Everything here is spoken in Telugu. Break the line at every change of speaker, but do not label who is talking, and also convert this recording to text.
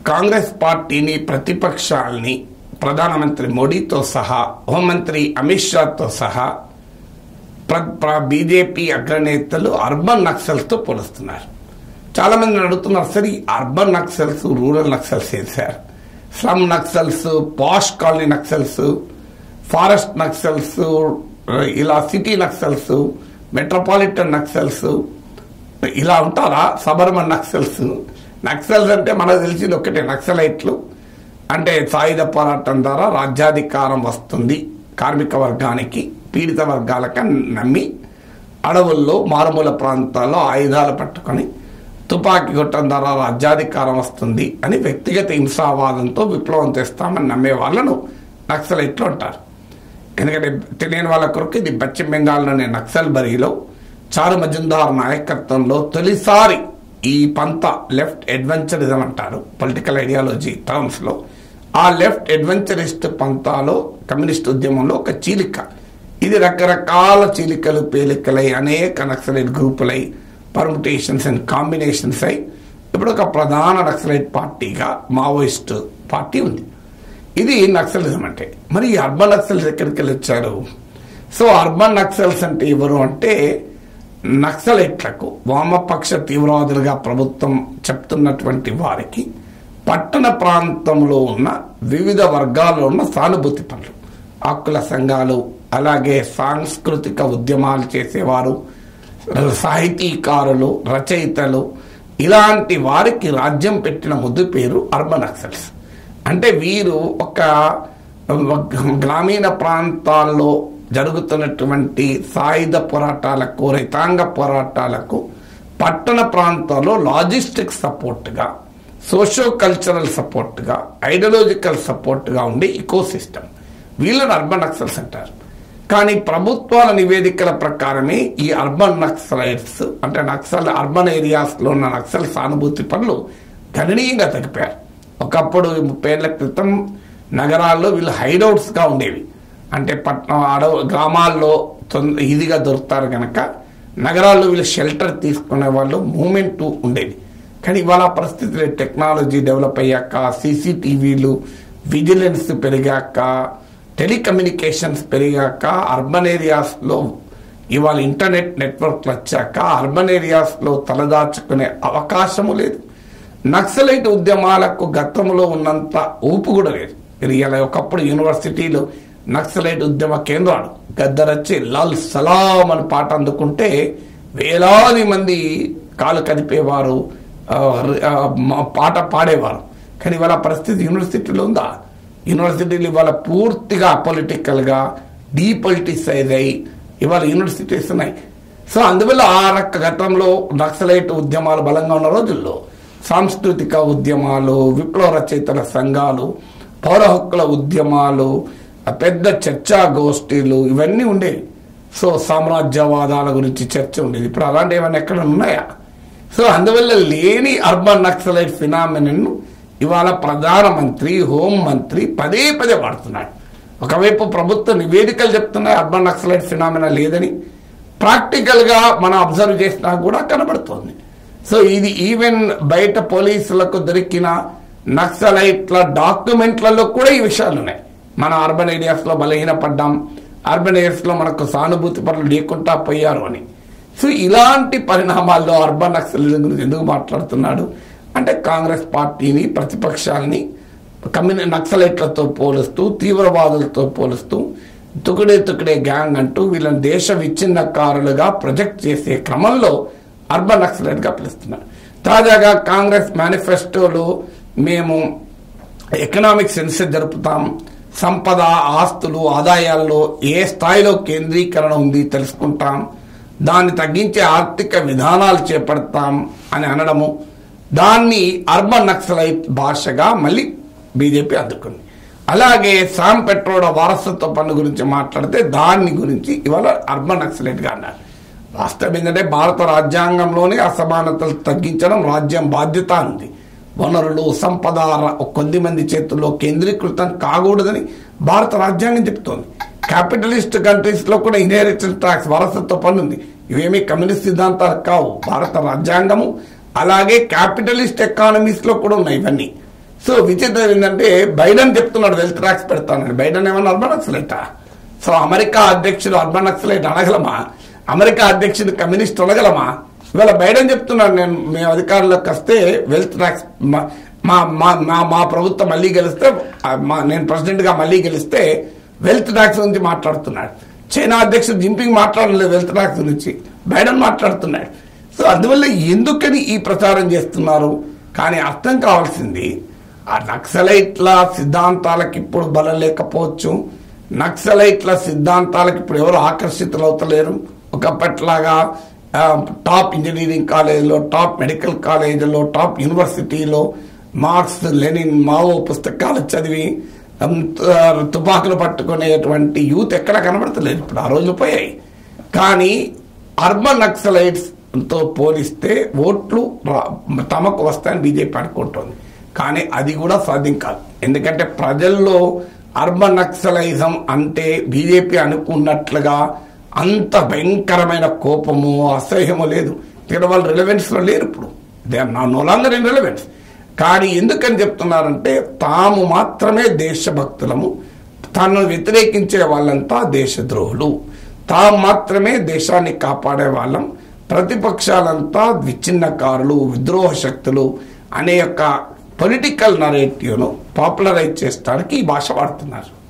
కాంగ్రెస్ పార్టీని ప్రతిపక్షాల్ని ప్రధానమంత్రి మోడీతో సహా హోంమంత్రి అమిత్ షాతో సహా ప్ర- ప్ర- బీజేపీ అగ్రనేతలు అర్బన్ నక్సల్స్తో పోలుస్తున్నారు చాలా మంది అడుగుతున్నారు సరే ఈ అర్బన్ నక్సల్స్ రూరల్ నక్సల్స్ ఏది sir slum Naxals posh colony Naxals forest Naxals ఇలా సిటీ నక్సల్స్ మెట్రోపాలిటన్ నక్సల్స్ ఇలా ఉంటారా సబర్బన్ నక్సల్స్ నక్సల్స్ అంటే మనకు తెలిసింది ఒకటే నక్సలైట్లు అంటే సాయుధ పోరాటం ద్వారా రాజ్యాధికారం వస్తుంది కార్మిక వర్గానికి పీడిత వర్గాలకి అని నమ్మి అడవుల్లో మారుమూల ప్రాంతాల్లో ఆయుధాలు పట్టుకొని తుపాకీ కొట్టడం ద్వారా రాజ్యాధికారం వస్తుంది అని వ్యక్తిగత హింసావాదంతో విప్లవం తెస్తామని నమ్మే వాళ్ళను నక్సలైట్లు అంటారు ఎందుకంటే తెలియని వాళ్ళ కొరకు ఇది పశ్చిమ బెంగాల్లోని నక్సల్ బరిలో చారు మజుందార్ నాయకత్వంలో తొలిసారి ఈ పంత లెఫ్ట్ అడ్వెంచరిజం అంటారు పొలిటికల్ ఐడియాలజీ టర్మ్స్ లో ఆ లెఫ్ట్ అడ్వెంచరిస్ట్ పంతాలో కమ్యూనిస్ట్ ఉద్యమంలో ఒక చీలిక ఇది రకరకాల చీలికలు పేలికలై అనేక నక్సలైట్ గ్రూపులై పర్ముటేషన్స్ అండ్ కాంబినేషన్స్ అయి ఇప్పుడు ఒక ప్రధాన నక్సలైట్ పార్టీగా మావోయిస్ట్ పార్టీ ఉంది ఇది నక్సలిజం అంటే మరి ఈ అర్బన్ నక్సల్స్ ఎక్కడికి వెళ్ళి వచ్చారు సో అర్బన్ నక్సల్స్ అంటే ఎవరు అంటే నక్సలైట్లకు వామపక్ష తీవ్రవాదులుగా ప్రభుత్వం చెప్తున్నటువంటి వారికి పట్టణ ప్రాంతంలో ఉన్న వివిధ వర్గాల్లో ఉన్న సానుభూతి పనులు హక్కుల సంఘాలు అలాగే సాంస్కృతిక ఉద్యమాలు చేసేవారు సాహితీకారులు రచయితలు ఇలాంటి వారికి రాజ్యం పెట్టిన ముద్దు పేరు అర్బన్ నక్సల్స్ అంటే వీరు ఒక గ్రామీణ ప్రాంతాల్లో జరుగుతున్నటువంటి సాయుధ పోరాటాలకు రైతాంగ పోరాటాలకు పట్టణ ప్రాంతాల్లో లాజిస్టిక్ సపోర్ట్గా సోషో కల్చరల్ సపోర్ట్గా ఐడియాలజికల్ సపోర్ట్గా ఉండే ఇకో సిస్టమ్ వీళ్ళని అర్బన్ నక్సల్స్ అంటారు కానీ ప్రభుత్వాల నివేదికల ప్రకారమే ఈ అర్బన్ నక్సలైట్స్ అంటే నక్సల్ అర్బన్ ఏరియాస్లో ఉన్న నక్సల్ సానుభూతి పనులు గణనీయంగా తగ్గిపోయారు ఒకప్పుడు ముప్పై ఏళ్ల క్రితం నగరాల్లో వీళ్ళు హైడౌట్స్గా ఉండేవి అంటే పట్నం అడవు గ్రామాల్లో తొంద ఈజీగా దొరుకుతారు కనుక నగరాల్లో వీళ్ళు షెల్టర్ తీసుకునే వాళ్ళు మూమెంట్ ఉండేది కానీ ఇవాళ పరిస్థితులు టెక్నాలజీ డెవలప్ అయ్యాక సీసీటీవీలు విజిలెన్స్ పెరిగాక టెలికమ్యూనికేషన్స్ పెరిగాక అర్బన్ ఏరియాస్లో ఇవాళ ఇంటర్నెట్ నెట్వర్క్లు వచ్చాక అర్బన్ ఏరియాస్లో తలదాచుకునే అవకాశము లేదు నక్సలైట్ ఉద్యమాలకు గతంలో ఉన్నంత ఊపు కూడా లేదు ఇది ఇలా ఒకప్పుడు యూనివర్సిటీలు నక్సలైట్ ఉద్యమ కేంద్రాలు గద్దరచ్చి లాల్ సలాం అని పాట అందుకుంటే వేలాది మంది కాలు కదిపేవారు ఆ, ఆ, మా- పాట పాడేవారు కానీ ఇవాళ పరిస్థితి యూనివర్సిటీలో ఉందా యూనివర్సిటీలు ఇవాళ పూర్తిగా పొలిటికల్గా డీపొలిటిసైజ్ అయ్యి ఇవాళ యూనివర్సిటీస్ ఉన్నాయి సో అందువల్ల ఆ రక గతంలో నక్సలైట్ ఉద్యమాలు బలంగా ఉన్న రోజుల్లో సాంస్కృతిక ఉద్యమాలు విప్లవ రచయితల సంఘాలు పౌర హక్కుల ఉద్యమాలు ఆ పెద్ద చర్చా గోష్ఠీలు ఇవన్నీ ఉండేవి సో సామ్రాజ్యవాదాల గురించి చర్చ ఉండేది ఇప్పుడు అలాంటివి ఏమైనా ఎక్కడ ఉన్నాయా సో అందువల్ల లేని అర్బన్ నక్సలైట్ ఫినామినన్ ఇవాళ ప్రధానమంత్రి హోం మంత్రి పదే పదే వాడుతున్నాడు ఒకవైపు ప్రభుత్వ నివేదికలు చెప్తున్నాయి అర్బన్ నక్సలైట్ ఫినామినా లేదని ప్రాక్టికల్ గా మనం అబ్జర్వ్ చేసినా కూడా కనబడుతోంది సో ఇది ఈవెన్ బయట పోలీసులకు దొరికిన నక్సలైట్ల డాక్యుమెంట్లలో కూడా ఈ విషయాలు ఉన్నాయి మన అర్బన్ ఏరియాస్ లో బలహీనపడ్డాం అర్బన్ ఏరియాస్ లో మనకు సానుభూతి పనులు లేకుండా పోయారు అని సో ఇలాంటి పరిణామాల్లో అర్బన్ నక్సలిజం గురించి ఎందుకు మాట్లాడుతున్నాడు అంటే కాంగ్రెస్ పార్టీని ప్రతిపక్షాలని కమ్యూని నక్సలైట్లతో పోలుస్తూ తీవ్రవాదులతో పోలుస్తూ తుకుడే తుకుడే గ్యాంగ్ అంటూ వీళ్ళని దేశ విచ్ఛిన్నకారులుగా ప్రొజెక్ట్ చేసే క్రమంలో అర్బన్ నక్సలైట్ గా పిలుస్తున్నారు తాజాగా కాంగ్రెస్ మేనిఫెస్టోలో మేము ఎకనామిక్ సెన్సెస్ జరుపుతాం సంపద ఆస్తులు ఆదాయాల్లో ఏ స్థాయిలో కేంద్రీకరణ ఉంది తెలుసుకుంటాం దాన్ని తగ్గించే ఆర్థిక విధానాలు చేపడతాం అని అనడము దాన్ని అర్బన్ నక్సలైట్ భాషగా మళ్ళీ బీజేపీ అందుకుంది అలాగే శామ్ పెట్రోడ వారసత్వ పన్ను గురించి మాట్లాడితే దాని గురించి ఇవాళ అర్బన్ నక్సలైట్ గా అన్నారు వాస్తవం ఏంటంటే భారత రాజ్యాంగంలోనే అసమానతలు తగ్గించడం రాజ్యం బాధ్యత ఉంది వనరులు సంపద ర- కొద్ది మంది చేతుల్లో కేంద్రీకృతం కాకూడదని భారత రాజ్యాంగం చెప్తోంది క్యాపిటలిస్ట్ కంట్రీస్ లో కూడా ఇన్హెరిటెన్స్ ట్యాక్స్ వారసత్వ పన్ను ఉంది ఇవేమీ కమ్యూనిస్ట్ సిద్ధాంతాలు కావు భారత రాజ్యాంగము అలాగే క్యాపిటలిస్ట్ ఎకానమీస్ లో కూడా ఉన్నాయి ఇవన్నీ సో విచిత్రం ఏంటంటే బైడెన్ చెప్తున్నాడు వెల్త్ ట్యాక్స్ పెడతానని బైడెన్ ఏమన్నా అర్బన్ నక్సలైటా సో అమెరికా అధ్యక్షుడు అర్బన్ నక్సలైట్ అనగలమా అమెరికా అధ్యక్షుడు కమ్యూనిస్ట్ అనగలమా ఇవాళ బైడెన్ చెప్తున్నాడు నేను మేము అధికారంలోకి వస్తే వెల్త్ ట్యాక్స్ మా- మా మా మా మా ప్రభుత్వం మళ్ళీ గెలిస్తే ఆ, మా నేను ప్రెసిడెంట్గా మళ్ళీ గెలిస్తే వెల్త్ ట్యాక్స్ గురించి మాట్లాడుతున్నాడు చైనా అధ్యక్షుడు జింపింగ్ మాట్లాడలేదు వెల్త్ ట్యాక్స్ గురించి బైడెన్ మాట్లాడుతున్నాడు సో అందువల్ల ఎందుకని ఈ ప్రచారం చేస్తున్నారు కానీ అర్థం కావాల్సింది ఆ నక్సలైట్ల సిద్ధాంతాలకు ఇప్పుడు బలం లేకపోవచ్చు నక్సలైట్ల సిద్ధాంతాలకు ఇప్పుడు ఎవరు ఆకర్షితులు అవుతలేరు ఒకప్పట్లాగా ఆ, టాప్ ఇంజనీరింగ్ కాలేజీలో టాప్ మెడికల్ కాలేజీలో టాప్ యూనివర్సిటీలో మార్క్స్ లెనిన్ మావో పుస్తకాలు చదివి ఉమ్, ఆ, తుపాకులు పట్టుకునేటువంటి యూత్ ఎక్కడ కనబడతలేదు ఇప్పుడు ఆ రోజులు పోయాయి కానీ అర్బన్ నక్సలైట్స్ తో పోలిస్తే ఓట్లు రా- తమకు వస్తాయని బీజేపీ అనుకుంటోంది కానీ అది కూడా సాధ్యం కాదు ఎందుకంటే ప్రజల్లో అర్బన్ నక్సలైజం అంటే బీజేపీ అనుకున్నట్లుగా అంత భయంకరమైన కోపము అసహ్యము లేదు ఇక్కడ వాళ్ళు రిలవెన్స్ లో లేరు ఇప్పుడు they are no longer in relevance కానీ ఎందుకని చెప్తున్నారంటే తాము మాత్రమే దేశభక్తులము తనను వ్యతిరేకించే వాళ్ళంతా దేశద్రోహులు తాము మాత్రమే దేశాన్ని కాపాడే వాళ్ళం ప్రతిపక్షాలంతా విచ్ఛిన్నకారులు విద్రోహ శక్తులు అనే యొక్క పొలిటికల్ నరేటివ్ను పాపులరైజ్ చేసడానికి ఈ భాష వాడుతున్నారు